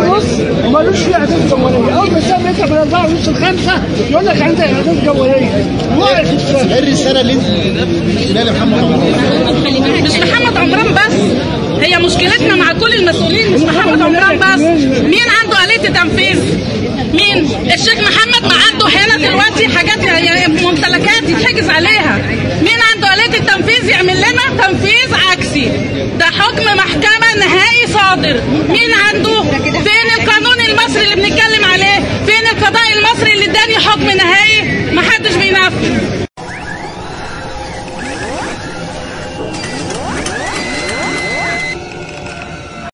ونص ومالوش فيه اعداد جواليه اول ما الساعه يطلع من 4 ونص لخمسه يقول لك عندك اعداد جواليه واقف في الشارع ايه الرساله اللي انت بتقولها لمحمد عمران؟ مش محمد عمران بس هي مشكلتنا مع كل المسؤولين مش محمد عمران بس مين عنده آلية تنفيذ مين الشيخ محمد ما عنده هنا دلوقتي حاجات يعني ممتلكات يتحجز عليها مين عنده آلية التنفيذ يعمل لنا تنفيذ عكسي ده حكم محكمة نهائي صادر مين عنده فين القانون المصري اللي بنتكلم عليه فين القضاء المصري اللي اداني حكم نهائي محدش بينفذ